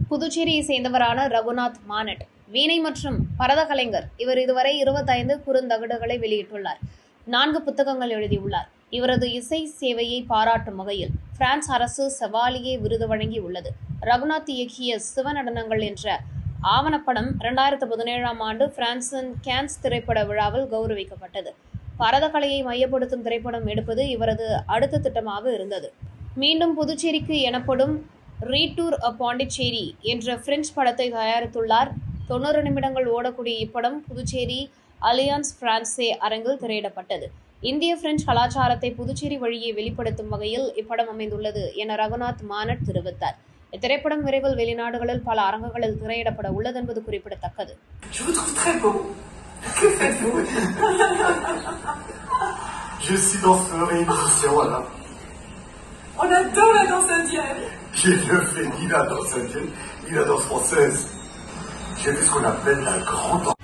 புதுச்சேரியை சேர்ந்தவரான ரகுநாத் மானட் வீணை மற்றும் பரத கலைஞர் இவர் இதுவரை இருபத்தைந்து குறுந்தகடுகளை வெளியிட்டுள்ளார் நான்கு புத்தகங்கள் எழுதியுள்ளார் இவரது இசை சேவையை பாராட்டும் வகையில் பிரான்ஸ் அரசு செவாலியே விருது வழங்கியுள்ளது ரகுநாத் இயக்கிய சிவநடனங்கள் என்ற ஆவணப்படம் இரண்டாயிரத்து பதினேழாம் ஆண்டு பிரான்சின் கேன்ஸ் திரைப்பட விழாவில் கௌரவிக்கப்பட்டது பரதக்கலையை மையப்படுத்தும் திரைப்படம் எடுப்பது இவரது அடுத்த திட்டமாக இருந்தது மீண்டும் புதுச்சேரிக்கு எனப்படும் ரீடூர் அ பாண்டிச்சேரி என்ற பிரெஞ்சு படத்தை தயாரித்துள்ளார் தொண்ணூறு நிமிடங்கள் ஓடக்கூடிய இப்படம் புதுச்சேரி அலியான்ஸ் பிரான்சே அரங்கில் திரையிடப்பட்டது இந்திய பிரெஞ்சு கலாச்சாரத்தை புதுச்சேரி வழியே வெளிப்படுத்தும் வகையில் இப்படம் அமைந்துள்ளது என ரகுநாத் மானட் தெரிவித்தார் இத்திரைப்படம் விரைவில் வெளிநாடுகளில் பல அரங்குகளில் திரையிடப்பட உள்ளது என்பது குறிப்பிடத்தக்கது Je vous trouve très beau. Que faites-vous Je suis danseur et musicien, voilà. On adore la danse indienne. J'ai ne fait ni la danse indienne, ni la danse française. J'ai fait ce qu'on appelle la grande danse.